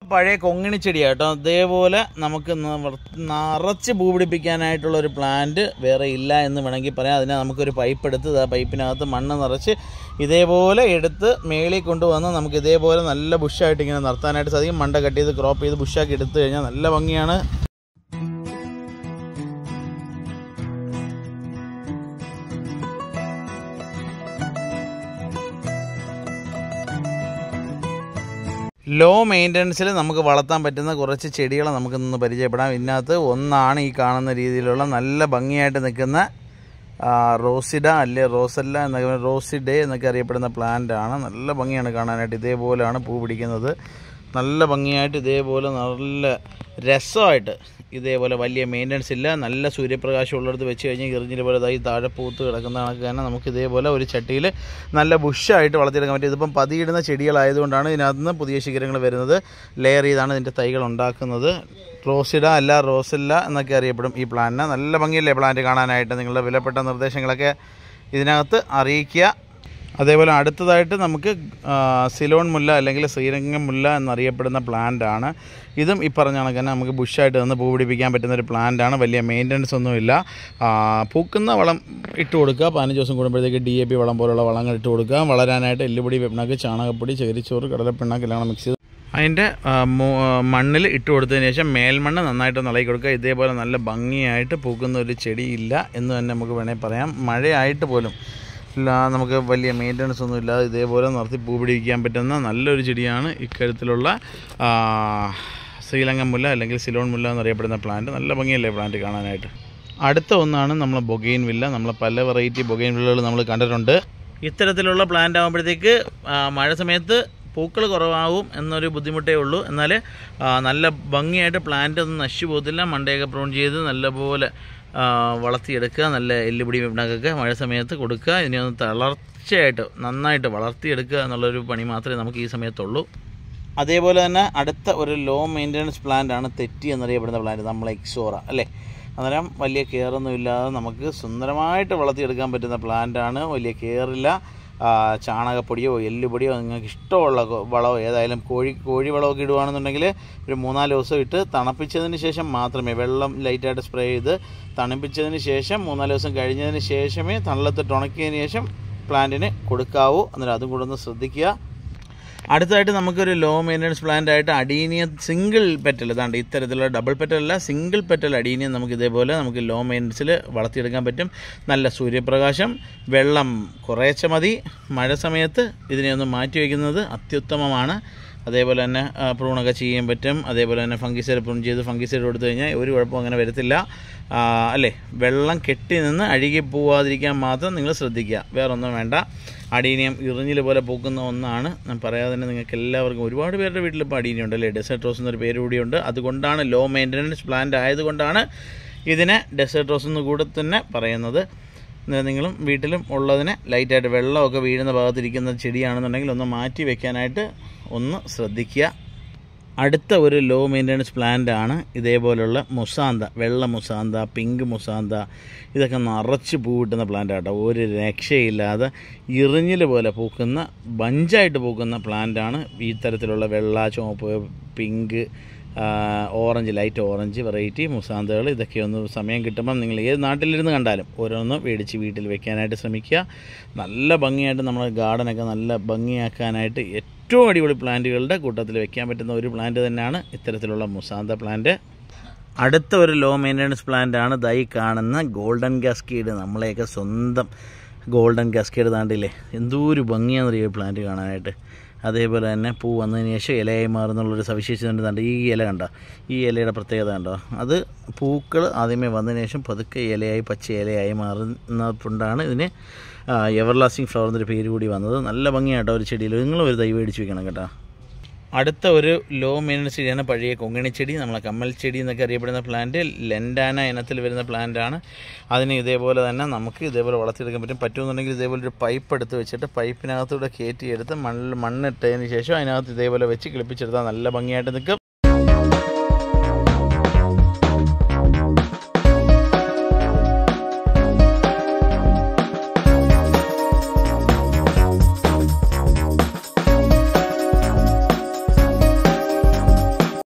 പഴയ കൊങ്ങിണി ചെടിയാണ് കേട്ടോ അതേപോലെ നമുക്ക് നിവർ- നിറച്ച് പൂ പിടിപ്പിക്കാനായിട്ടുള്ള ഒരു പ്ലാന്റ് വേറെ ഇല്ല എന്ന് വേണമെങ്കിൽ പറയാം അതിനെ നമുക്കൊരു പൈപ്പ് എടുത്ത് ആ പൈപ്പിനകത്ത് മണ്ണ് നിറച്ച് ഇതേപോലെ എടുത്ത് മേളിൽ കൊണ്ടുവന്ന് നമുക്ക് ഇതേപോലെ നല്ല ബുഷായിട്ട് ഇങ്ങനെ നിർത്താനായിട്ട് സാധിക്കും മണ്ട കട്ട് ചെയ്ത് ക്രോപ്പ് ചെയ്ത് ബുഷാക്കി എടുത്തു കഴിഞ്ഞാൽ നല്ല ഭംഗിയാണ് ലോ മെയിൻ്റനൻസിൽ നമുക്ക് വളർത്താൻ പറ്റുന്ന കുറച്ച് ചെടികളെ നമുക്ക് നിന്ന് പരിചയപ്പെടാം ഇതിനകത്ത് ഒന്നാണ് ഈ കാണുന്ന രീതിയിലുള്ള നല്ല ഭംഗിയായിട്ട് നിൽക്കുന്ന ആ, റോസിഡ അല്ലെ റോസല്ല എന്നൊക്കെ റോസിഡേ എന്നൊക്കെ അറിയപ്പെടുന്ന പ്ലാന്റ് ആണ് നല്ല ഭംഗിയാണ് കാണാനായിട്ട് ഇതേപോലെയാണ് പൂ പിടിക്കുന്നത് നല്ല ഭംഗിയായിട്ട് ഇതേപോലെ നല്ല രസമായിട്ട് ഇതേപോലെ വലിയ മെയിൻ്റനൻസ് ഇല്ല നല്ല സൂര്യപ്രകാശം ഉള്ളിടത്ത് വെച്ച് കഴിഞ്ഞാൽ എറിഞ്ഞിൽ പോലെ ഇതായി താഴെ പൂത്ത് കിടക്കുന്ന കണക്ക് തന്നെ നമുക്ക് ഇതേപോലെ ഒരു ചട്ടിയിൽ നല്ല ബുഷായിട്ട് വളർത്തിയെടുക്കാൻ പറ്റും ഇതിപ്പം പതിയിടുന്ന ചെടികളായതുകൊണ്ടാണ് ഇതിനകത്ത് നിന്ന് പുതിയ ശിഖരങ്ങൾ വരുന്നത് ലെയർ ചെയ്താണ് ഇതിൻ്റെ തൈകൾ ഉണ്ടാക്കുന്നത് റോസിഡ അല്ല റോസല്ല എന്നൊക്കെ അറിയപ്പെടും ഈ പ്ലാന്റിന് നല്ല ഭംഗിയല്ലേ പ്ലാന്റ് കാണാനായിട്ട് നിങ്ങളുടെ വിലപ്പെട്ട നിർദ്ദേശങ്ങളൊക്കെ ഇതിനകത്ത് അറിയിക്കുക അതേപോലെ അടുത്തതായിട്ട് നമുക്ക് ആ, സിലോൺ മുല്ല അല്ലെങ്കിൽ ശ്രീരംഗം മുല്ല എന്നറിയപ്പെടുന്ന പ്ലാന്റ് ആണ് ഇതും ഈ പറഞ്ഞ കണക്ക് തന്നെ നമുക്ക് ബുഷായിട്ട് നിന്ന് പൂ പിടിപ്പിക്കാൻ പറ്റുന്ന ഒരു പ്ലാന്റ് ആണ് വലിയ മെയിൻ്റനൻസ് ഒന്നുമില്ല ആ, പൂക്കുന്ന വളം ഇട്ട് കൊടുക്കുക പതിനഞ്ച് ദിവസം കൂടുമ്പോഴത്തേക്ക് ഡി എ പി വളം പോലുള്ള വളങ്ങൾ ഇട്ട് കൊടുക്കുക വളരാനായിട്ട് എല്ലുപൊടി പിണ്ണാക്ക് ചാണകപ്പൊടി ചകിരിച്ചോറ് കടലപ്പിണ്ണാക്ക് എല്ലാം മിക്സ് ചെയ്ത് അതിൻ്റെ മണ്ണിൽ ഇട്ട് കൊടുത്തതിന് ശേഷം മേൽമണ്ണ് നന്നായിട്ട് ഇളകി കൊടുക്കുക ഇതേപോലെ നല്ല ഭംഗിയായിട്ട് പൂക്കുന്ന ഒരു ചെടിയില്ല എന്ന് തന്നെ നമുക്ക് വേണമെങ്കിൽ പറയാം മഴയായിട്ട് പോലും ഇല്ല നമുക്ക് വലിയ മെയിൻ്റനൻസ് ഒന്നും ഇല്ലാതെ ഇതേപോലെ നിർത്തി പൂ പിടിപ്പിക്കാൻ പറ്റുന്ന നല്ലൊരു ചെടിയാണ് ഇക്കരത്തിലുള്ള ആ, ശ്രീലങ്കൻ മുല്ല അല്ലെങ്കിൽ സിലോൺ മുല്ല എന്നറിയപ്പെടുന്ന പ്ലാന്റ് നല്ല ഭംഗിയല്ലേ പ്ലാന്റ് കാണാനായിട്ട് അടുത്ത ഒന്നാണ് നമ്മൾ ബൊഗെയിൻ വില്ല നമ്മൾ പല വെറൈറ്റി ബൊഗെയിൻ വില്ലകൾ നമ്മൾ കണ്ടിട്ടുണ്ട് ഇത്തരത്തിലുള്ള പ്ലാന്റ് ആകുമ്പോഴത്തേക്ക് ആ, മഴ സമയത്ത് പൂക്കൾ കുറവാകും എന്നൊരു ബുദ്ധിമുട്ടേ ഉള്ളൂ എന്നാൽ ആ, നല്ല ഭംഗിയായിട്ട് പ്ലാന്റ് ഒന്നും നശിച്ചു പോകത്തില്ല മണ്ടയൊക്കെ പ്രൂൺ ചെയ്ത് നല്ലപോലെ ആ, വളർത്തിയെടുക്കുക നല്ല എല്ലുപിടി പിണ്ണാക്കൊക്കെ മഴ സമയത്ത് കൊടുക്കുക ഇതിനെ ഒന്ന് തളർച്ചയായിട്ട് നന്നായിട്ട് വളർത്തിയെടുക്കുക എന്നുള്ളൊരു പണി മാത്രമേ നമുക്ക് ഈ സമയത്തുള്ളൂ അതേപോലെ തന്നെ അടുത്ത ഒരു ലോ മെയിൻ്റനൻസ് പ്ലാന്റ് ആണ് തെറ്റി എന്നറിയപ്പെടുന്ന പ്ലാന്റ് നമ്മളെ എക്സോറ അല്ലേ അന്നേരം വലിയ കെയറൊന്നും ഇല്ലാതെ നമുക്ക് സുന്ദരമായിട്ട് വളർത്തിയെടുക്കാൻ പറ്റുന്ന പ്ലാന്റ് ആണ് വലിയ കെയറില്ല ആ, ചാണകപ്പൊടിയോ എല്ലുപൊടിയോ നിങ്ങൾക്ക് ഇഷ്ടമുള്ള കൊ- വളമോ ഏതായാലും കോഴി കോഴി വളമൊക്കെ ഇടുവാണെന്നുണ്ടെങ്കിൽ ഒരു മൂന്നാല് ദിവസം ഇട്ട് തണുപ്പിച്ചതിന് ശേഷം മാത്രമേ വെള്ളം ലൈറ്റായിട്ട് സ്പ്രേ ചെയ്ത് തണുപ്പിച്ചതിന് ശേഷം മൂന്നാല് ദിവസം കഴിഞ്ഞതിന് ശേഷമേ തണലത്തിട്ട് ഉണക്കിയതിന് ശേഷം പ്ലാന്റിന് കൊടുക്കാവൂ അന്നേരം അതും കൂടെ ഒന്ന് ശ്രദ്ധിക്കുക അടുത്തതായിട്ട് നമുക്കൊരു ലോ മെയിൻ്റനൻസ് പ്ലാന്റ് ആയിട്ട് അഡീനിയം സിംഗിൾ പെറ്റൽ ഇതാണ്ട് ഇത്തരത്തിലുള്ള ഡബിൾ പെറ്റൽ അല്ല സിംഗിൾ പെറ്റൽ അഡീനിയം നമുക്ക് ഇതേപോലെ നമുക്ക് ലോ മെയിൻ്റനൻസിൽ വളർത്തിയെടുക്കാൻ പറ്റും നല്ല സൂര്യപ്രകാശം വെള്ളം കുറേശ്ശെ മതി മഴ സമയത്ത് ഇതിനെ ഒന്ന് മാറ്റി വയ്ക്കുന്നത് അത്യുത്തമമാണ് അതേപോലെ തന്നെ ആ, പ്രൂണൊക്കെ ചെയ്യാൻ പറ്റും അതേപോലെ തന്നെ ഫംഗിസൈഡ് പ്രൂൺ ചെയ്ത് ഫംഗിസൈഡ് കൊടുത്തു കഴിഞ്ഞാൽ ഒരു കുഴപ്പവും അങ്ങനെ വരത്തില്ല ആ, അല്ലേ വെള്ളം കെട്ടി നിന്ന് അഴുകി പോവാതിരിക്കാൻ മാത്രം നിങ്ങൾ ശ്രദ്ധിക്കുക വേറൊന്നും വേണ്ട അടീനിയം ഇറിഞ്ഞിൽ പോലെ പൂക്കുന്ന ഒന്നാണ് ഞാൻ പറയാതെ തന്നെ നിങ്ങൾക്ക് എല്ലാവർക്കും ഒരുപാട് പേരുടെ വീട്ടിൽ ഇപ്പോൾ അടീനിയം ഉണ്ട് അല്ലേ ഡെസേർട്ട് റോസ് എന്നൊരു പേര് കൂടിയുണ്ട് അതുകൊണ്ടാണ് ലോ മെയിൻ്റനൻസ് പ്ലാന്റ് ആയതുകൊണ്ടാണ് ഇതിനെ ഡെസേർട്ട് റോസ് എന്ന് കൂടെ തന്നെ പറയുന്നത് അന്നേരം നിങ്ങളും വീട്ടിലും ഉള്ളതിനെ ലൈറ്റായിട്ട് വെള്ളമൊക്കെ വീഴുന്ന ഭാഗത്തിരിക്കുന്ന ചെടിയാണെന്നുണ്ടെങ്കിൽ ഒന്ന് മാറ്റി വെക്കാനായിട്ട് ഒന്ന് ശ്രദ്ധിക്കുക അടുത്ത ഒരു ലോ മെയിൻ്റനൻസ് പ്ലാന്റ് ആണ് ഇതേപോലുള്ള മുസാന്ത വെള്ള മുസാന്ത പിങ്ക് മുസാന്ത ഇതൊക്കെ നിറച്ച് പൂ കിട്ടുന്ന പ്ലാന്റ് ആട്ടോ ഒരു രക്ഷയില്ലാതെ ഇറിഞ്ഞിൽ പോലെ പൂക്കുന്ന ബഞ്ചായിട്ട് പൂക്കുന്ന പ്ലാന്റ് ആണ് ഈ തരത്തിലുള്ള വെള്ള ചുവപ്പ് പിങ്ക് ആ, ഓറഞ്ച് ലൈറ്റ് ഓറഞ്ച് വെറൈറ്റി മുസാന്തകൾ ഇതൊക്കെ ഒന്ന് സമയം കിട്ടുമ്പം നിങ്ങൾ ഏത് നാട്ടിലിരുന്ന് കണ്ടാലും ഓരോന്ന് മേടിച്ച് വീട്ടിൽ വെക്കാനായിട്ട് ശ്രമിക്കുക നല്ല ഭംഗിയായിട്ട് നമ്മുടെ ഗാർഡനൊക്കെ നല്ല ഭംഗിയാക്കാനായിട്ട് ഏറ്റവും അടിപൊളി പ്ലാന്റുകളുടെ കൂട്ടത്തിൽ വെക്കാൻ പറ്റുന്ന ഒരു പ്ലാന്റ് തന്നെയാണ് ഇത്തരത്തിലുള്ള മുസാന്ത പ്ലാന്റ് അടുത്ത ഒരു ലോ മെയിൻ്റനൻസ് പ്ലാന്റ് ആണ് ദൈ കാണുന്ന ഗോൾഡൻ കാസ്കേഡ് നമ്മളെയൊക്കെ സ്വന്തം ഗോൾഡൻ കാസ്കേഡ് താണ്ടില്ലേ എന്തോ ഒരു ഭംഗിയാണെന്നറിയോ പ്ലാന്റ് കാണാനായിട്ട് അതേപോലെ തന്നെ പൂ വന്നതിന് ശേഷം ഇലയായി മാറുന്നുള്ളൊരു സവിശേഷത ഉണ്ട് താണ്ട് ഈ ഇല കണ്ടോ ഈ ഇലയുടെ പ്രത്യേകത കണ്ടോ അത് പൂക്കൾ ആദ്യമേ വന്നതിന് ശേഷം പതുക്കെ ഇലയായി പച്ച ഇലയായി മാറുന്നതുകൊണ്ടാണ് ഇതിന് എവർ ലാസ്റ്റിംഗ് ഫ്ലവർ എന്നൊരു പേര് കൂടി വന്നത് നല്ല ഭംഗിയാട്ടോ ഒരു ചെടിയിൽ നിങ്ങൾ ഒരു തൈ മേടിച്ച് വെക്കണം കേട്ടോ അടുത്ത ഒരു ലോ മെയിനൻസ് ചെടിയാണ് പഴയ കൊങ്ങിണിച്ചെടി നമ്മളെ കമ്മൽ ചെടി എന്നൊക്കെ അറിയപ്പെടുന്ന പ്ലാന്റ് ലെൻഡാന ഇനത്തിൽ വരുന്ന പ്ലാന്റ് ആണ് അതിന് ഇതേപോലെ തന്നെ നമുക്ക് ഇതേപോലെ വളർത്തിയെടുക്കാൻ പറ്റും പറ്റുമെന്നുണ്ടെങ്കിൽ ഇതേപോലെ ഒരു പൈപ്പ് എടുത്ത് വെച്ചിട്ട് പൈപ്പിനകത്തൂടെ കയറ്റിയെടുത്ത് മണ്ണിൽ മണ്ണിട്ടതിന് ശേഷം അതിനകത്ത് ഇതേപോലെ വെച്ച് കിളിപ്പിച്ചെടുത്താൽ നല്ല ഭംഗിയായിട്ട് നിൽക്കും